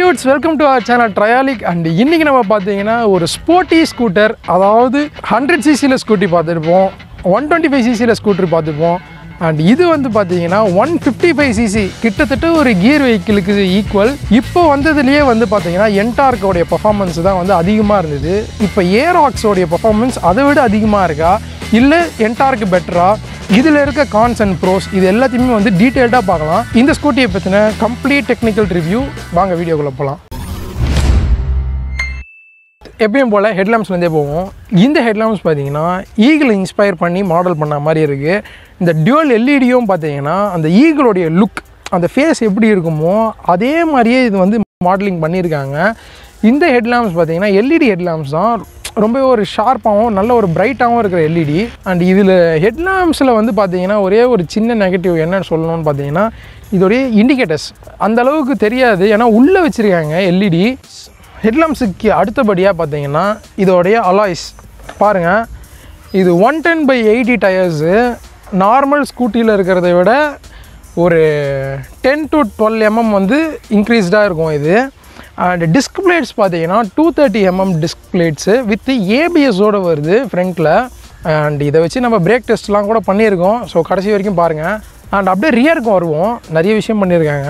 dudes welcome to our channel ட்ரையாலிக் and இன்றைக்கி நம்ம பார்த்தீங்கன்னா ஒரு ஸ்போர்ட்டி ஸ்கூட்டர் அதாவது ஹண்ட்ரட் சிசியில் ஸ்கூட்டி பார்த்துருப்போம் ஒன் டுவெண்ட்டி ஃபைவ் சிசியில் ஸ்கூட்டர் பார்த்துருப்போம் அண்ட் இது வந்து பார்த்தீங்கன்னா ஒன் ஃபிஃப்டி ஃபைவ் சிசி கிட்டத்தட்ட ஒரு கியர் வெஹிக்கிளுக்கு ஈக்குவல் இப்போ வந்ததுலேயே வந்து பார்த்தீங்கன்னா என்டார்க்கோடைய பர்ஃபார்மன்ஸ் தான் வந்து அதிகமாக இருந்தது இப்போ ஏராக்ஸோடைய பர்ஃபார்மன்ஸ் அதை விட அதிகமாக இருக்கா இல்லை என்டார்க்கு பெட்டரா இதில் இருக்க கான்ஸ் அண்ட் ப்ரோஸ் இது எல்லாத்தையுமே வந்து டீட்டெயில்டாக பார்க்கலாம் இந்த ஸ்கூட்டியை பற்றின கம்ப்ளீட் டெக்னிக்கல் ரிவ்யூ வாங்க வீடியோக்குள்ளே போகலாம் எப்பயும் போல் ஹெட்லாம்ப்ஸ்லேருந்தே போவோம் இந்த ஹெட்லாம்ப்ஸ் பார்த்தீங்கன்னா ஈகிள் இன்ஸ்பயர் பண்ணி மாடல் பண்ண மாதிரி இருக்குது இந்த டியூவல் எல்இடியும் பார்த்தீங்கன்னா அந்த ஈகிளோடைய லுக் அந்த ஃபேஸ் எப்படி இருக்குமோ அதே மாதிரியே இது வந்து மாடலிங் பண்ணியிருக்காங்க இந்த ஹெட்லாம்ப்ஸ் பார்த்தீங்கன்னா எல்இடி ஹெட்லாம்ப்ஸ் தான் ரொம்ப ஒரு ஷார்ப்பாகவும் நல்ல ஒரு பிரைட்டாகவும் இருக்கிற எல்இடி அண்ட் இதில் ஹெட்லாம்ப்ஸில் வந்து பார்த்தீங்கன்னா ஒரே ஒரு சின்ன நெகட்டிவ் என்னன்னு சொல்லணும்னு பார்த்தீங்கன்னா இதோடைய இண்டிகேட்டர்ஸ் அந்த அளவுக்கு தெரியாது ஏன்னா உள்ளே வச்சுருக்காங்க எல்இடி ஹெட்லாம்ஸுக்கு அடுத்தபடியாக பார்த்தீங்கன்னா இதோடைய அலாய்ஸ் பாருங்கள் இது one ten by eighty tyres normal ஸ்கூட்டியில் இருக்கிறத விட ஒரு டென் டு டுவெல் எம்எம் வந்து இன்க்ரீஸ்டாக இருக்கும் இது அண்ட் டிஸ்க் பிளேட்ஸ் பார்த்தீங்கன்னா two thirty MM disc plates with ஏபிஎஸோடு வருது ஃப்ரண்ட்டில் அண்ட் இதை வச்சு நம்ம பிரேக் டெஸ்ட்லாம் கூட பண்ணியிருக்கோம் ஸோ கடைசி வரைக்கும் பாருங்கள் அண்ட் அப்படியே ரியருக்கும் வருவோம் நிறைய விஷயம் பண்ணியிருக்காங்க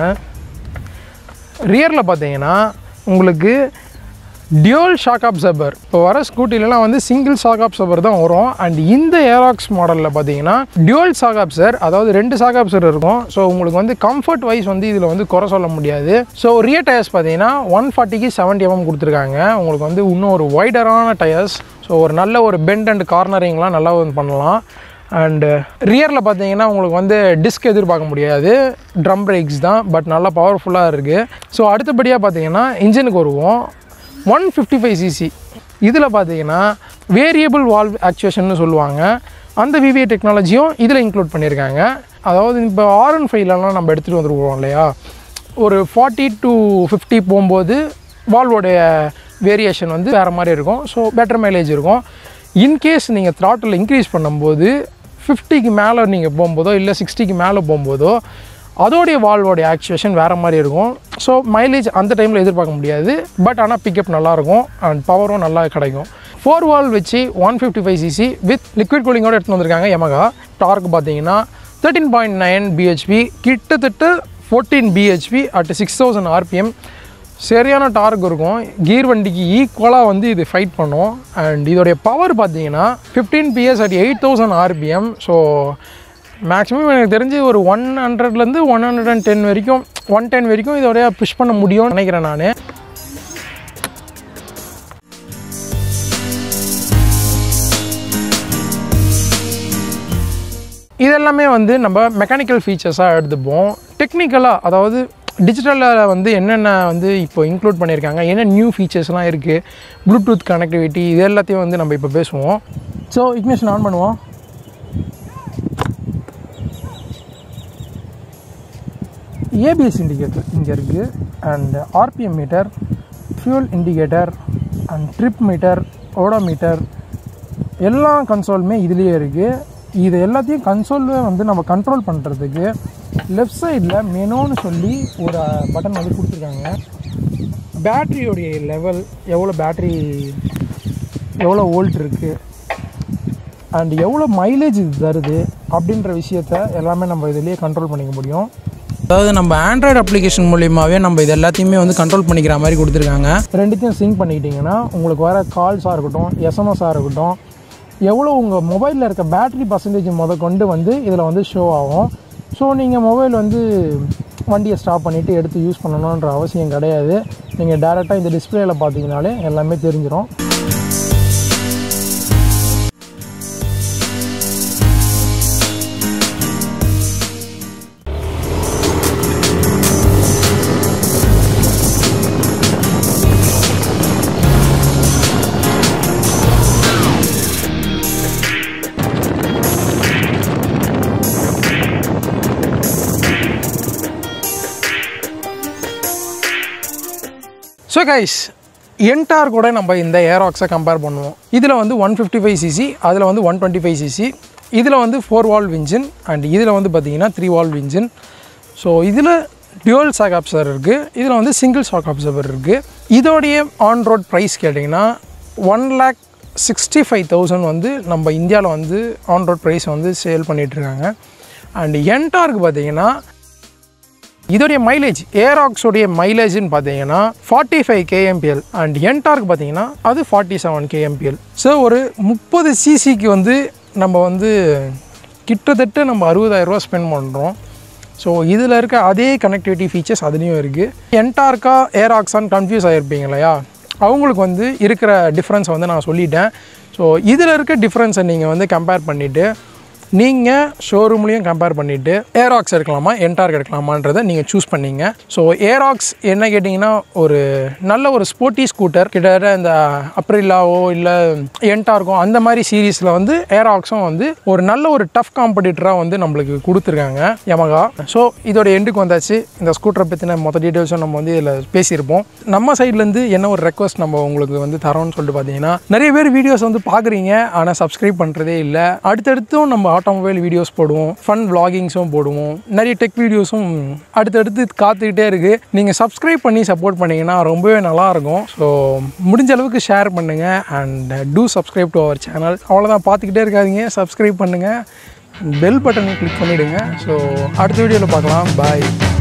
ரியரில் பார்த்தீங்கன்னா உங்களுக்கு டியூல் ஷாக் அப்சர்பர் இப்போ வர ஸ்கூட்டிலலாம் வந்து சிங்கிள் ஷாக் அப்சர்பர் தான் வரும் அண்ட் இந்த ஏராக்ஸ் மாடலில் பார்த்தீங்கன்னா டியூல் ஷாக் அப்சர் அதாவது ரெண்டு ஷாக் அப்சர் இருக்கும் ஸோ உங்களுக்கு வந்து கம்ஃபர்ட் வைஸ் வந்து இதில் வந்து குறை சொல்ல முடியாது ஸோ ரியர் டயர்ஸ் பார்த்தீங்கன்னா ஒன் ஃபார்ட்டிக்கு செவன்ட்டி எம்எம் கொடுத்துருக்காங்க உங்களுக்கு வந்து இன்னும் ஒரு வைடரான டயர்ஸ் ஸோ ஒரு நல்ல ஒரு பெண்ட் அண்ட் கார்னரிங்லாம் நல்லா வந்து பண்ணலாம் அண்டு ரியரில் பார்த்தீங்கன்னா உங்களுக்கு வந்து டிஸ்க் எதிர்பார்க்க முடியாது ட்ரம் பிரேக்ஸ் தான் பட் நல்லா பவர்ஃபுல்லாக இருக்குது ஸோ அடுத்தபடியாக பார்த்தீங்கன்னா இன்ஜினுக்கு வருவோம் ஒன் ஃபிஃப்டி ஃபைவ் சிசி இதில் பார்த்தீங்கன்னா வேரியபிள் வால்வ் ஆக்சுவேஷன் சொல்லுவாங்க அந்த விவிஏ டெக்னாலஜியும் இதில் இன்க்ளூட் பண்ணியிருக்காங்க அதாவது இப்போ ஆர் அண்ட் ஃபைவ்லலாம் நம்ம எடுத்துகிட்டு வந்துருவோம் இல்லையா ஒரு ஃபார்ட்டி டு ஃபிஃப்டி போகும்போது வால்வோடைய வேரியேஷன் வந்து வேறு மாதிரி இருக்கும் ஸோ பெட்டர் மைலேஜ் இருக்கும் இன்கேஸ் நீங்கள் த்ராட்டில் இன்க்ரீஸ் பண்ணும்போது ஃபிஃப்டிக்கு மேலே நீங்கள் போகும்போதோ இல்லை சிக்ஸ்டிக்கு மேலே போகும்போதோ அதோடைய வால்வோடைய ஆக்சுவேஷன் வேறு மாதிரி இருக்கும் ஸோ மைலேஜ் அந்த டைமில் எதிர்பார்க்க முடியாது பட் ஆனால் பிக்கப் நல்லாயிருக்கும் அண்ட் பவரும் நல்லா கிடைக்கும் ஃபோர் வால் வச்சு one fifty five CC with liquid கூலிங்கோடு எடுத்துன்னு வந்திருக்காங்க எமகா டார்க் பார்த்தீங்கன்னா தேர்ட்டின் பாயிண்ட் நைன் பிஹெச்பி கிட்டத்தட்ட fourteen BHP at six thousand RPM சரியான டார்க் இருக்கும் கீர் வண்டிக்கு ஈக்குவலாக வந்து இது ஃபைட் பண்ணும் அண்ட் இதோடைய பவர் பார்த்தீங்கன்னா fifteen PS at eight thousand RPM so maximum எனக்கு தெரிஞ்சு ஒரு ஒன் ஹண்ட்ரட்லேருந்து ஒன் ஹண்ட்ரட் அண்ட் டென் வரைக்கும் ஒன் டென் வரைக்கும் இதோடைய புஷ் பண்ண முடியும்னு நினைக்கிறேன் நான் இதெல்லாமே வந்து நம்ம மெக்கானிக்கல் ஃபீச்சர்ஸாக எடுத்துப்போம் டெக்னிக்கலாக அதாவது டிஜிட்டலில் வந்து என்னென்ன வந்து இப்போ இன்க்ளூட் பண்ணியிருக்காங்க என்ன நியூ ஃபீச்சர்ஸ்லாம் இருக்குது ப்ளூடூத் கனெக்டிவிட்டி இது எல்லாத்தையும் வந்து நம்ம இப்போ பேசுவோம் ஸோ இக்னேஷன் ஆன் பண்ணுவோம் ஏபிஎஸ் இண்டிகேட்டர் இங்கே இருக்குது and RPM meter fuel indicator and trip meter odometer எல்லா கன்சோலுமே இதுலேயே இருக்குது இது எல்லாத்தையும் கன்சோலில் வந்து நம்ம கண்ட்ரோல் பண்ணுறதுக்கு லெஃப்ட் சைடில் மெனோன்னு சொல்லி ஒரு பட்டன் வந்து கொடுத்துருக்காங்க பேட்ரியோடைய லெவல் எவ்வளோ பேட்ரி எவ்வளோ வோல்ட் இருக்குது அண்ட் எவ்வளோ மைலேஜ் இது தருது அப்படின்ற விஷயத்த எல்லாமே நம்ம இதுலேயே கண்ட்ரோல் பண்ணிக்க முடியும் அதாவது நம்ம ஆண்ட்ராய்டு அப்ளிகேஷன் மூலியமாகவே நம்ம இது எல்லாத்தையுமே வந்து கண்ட்ரோல் பண்ணிக்கிற மாதிரி கொடுத்துருக்காங்க ரெண்டுத்தையும் சிங்க் பண்ணிக்கிட்டிங்கன்னா உங்களுக்கு வர கால்ஸாக இருக்கட்டும் எஸ்எம்எஸ்ஸாக இருக்கட்டும் எவ்வளோ உங்கள் மொபைலில் இருக்க பேட்டரி பர்சன்டேஜ் முத கொண்டு வந்து இதில் வந்து ஷோ ஆகும் ஸோ நீங்கள் மொபைல் வந்து வண்டியை ஸ்டாப் பண்ணிவிட்டு எடுத்து யூஸ் பண்ணணுன்ற அவசியம் கிடையாது நீங்கள் டேரெக்டாக இந்த டிஸ்பிளேயில் பார்த்தீங்கனாலே எல்லாமே தெரிஞ்சிடும் ஸோ கைஸ் என்டார் கூட நம்ம இந்த ஏராக்ஸை கம்பேர் பண்ணுவோம் இதில் வந்து ஒன் ஃபிஃப்டி ஃபைவ் சிசி அதில் வந்து ஒன் டுவெண்ட்டி ஃபைவ் சிசி இதில் வந்து ஃபோர் வால்வ் இன்ஜின் அண்ட் இதில் வந்து பார்த்தீங்கன்னா த்ரீ வால்வ் இன்ஜின் ஸோ இதில் டியூவல் ஷாக் அப்சர் இருக்குது இதில் வந்து சிங்கிள் ஷாக் அப்சர்வர் இருக்குது இதோடைய ஆன் ரோட் ப்ரைஸ் கேட்டிங்கன்னா one lakh sixty five thousand வந்து நம்ம இந்தியாவில் வந்து ஆன் ரோட் ப்ரைஸ் வந்து சேல் பண்ணிகிட்ருக்காங்க அண்ட் என்டார்க்கு பார்த்தீங்கன்னா இதோடைய மைலேஜ் ஏராக்ஸோடைய மைலேஜ்னு பார்த்தீங்கன்னா ஃபார்ட்டி ஃபைவ் கேஎம்பிஎல் அண்ட் என்டார்க் பார்த்தீங்கன்னா அது ஃபார்ட்டி செவன் கேஎம்பிஎல் ஸோ ஒரு முப்பது சிசிக்கு வந்து நம்ம வந்து கிட்டத்தட்ட நம்ம அறுபதாயிரரூவா ஸ்பெண்ட் பண்ணுறோம் ஸோ இதில் இருக்க அதே கனெக்டிவிட்டி ஃபீச்சர்ஸ் அதுலேயும் இருக்குது என்டார்க்கா ஏராக்ஸான்னு கன்ஃபியூஸ் ஆகிருப்பீங்க இல்லையா அவங்களுக்கு வந்து இருக்கிற டிஃப்ரென்ஸை வந்து நான் சொல்லிட்டேன் ஸோ இதில் இருக்க டிஃப்ரென்ஸை நீங்கள் வந்து கம்பேர் பண்ணிவிட்டு நீங்கள் ஷோரூம்லேயும் கம்பேர் பண்ணிவிட்டு ஏராக்ஸ் எடுக்கலாமா என்டார்க் எடுக்கலாமான்றதை நீங்கள் சூஸ் பண்ணீங்க ஸோ ஏராக்ஸ் என்ன கேட்டிங்கன்னா ஒரு நல்ல ஒரு ஸ்போர்ட்டி ஸ்கூட்டர் கிட்டத்தட்ட இந்த அப்ரில்லாவோ இல்லை என்டார்க்கோ அந்த மாதிரி சீரீஸில் வந்து ஏராக்ஸும் வந்து ஒரு நல்ல ஒரு டஃப் காம்படிட்டராக வந்து நம்மளுக்கு கொடுத்துருக்காங்க யமகா ஸோ இதோட எண்டுக்கு வந்தாச்சு இந்த ஸ்கூட்டரை பற்றின மொத்த டீட்டெயில்ஸும் நம்ம வந்து இதில் பேசியிருப்போம் நம்ம சைட்லேருந்து என்ன ஒரு ரெக்வஸ்ட் நம்ம உங்களுக்கு வந்து தரோம்னு சொல்லிட்டு பார்த்தீங்கன்னா நிறைய பேர் வீடியோஸ் வந்து பார்க்குறீங்க ஆனால் சப்ஸ்கிரைப் பண்ணுறதே இல்லை அடுத்தடுத்தும் நம்ம ஆட்டோமொபைல் வீடியோஸ் போடுவோம் ஃபன் vloggings-உம் போடுவோம் நிறைய டெக் வீடியோஸும் அடுத்தடுத்து காத்துக்கிட்டே இருக்குது நீங்கள் சப்ஸ்கிரைப் பண்ணி சப்போர்ட் பண்ணிங்கன்னா ரொம்பவே நல்லாயிருக்கும் ஸோ முடிஞ்ச அளவுக்கு ஷேர் பண்ணுங்கள் and do subscribe to our channel அவ்வளோதான் பார்த்துக்கிட்டே இருக்காதீங்க சப்ஸ்கிரைப் பண்ணுங்கள் பெல் பட்டனை கிளிக் பண்ணிவிடுங்க ஸோ அடுத்த வீடியோவில் பார்க்கலாம் பாய்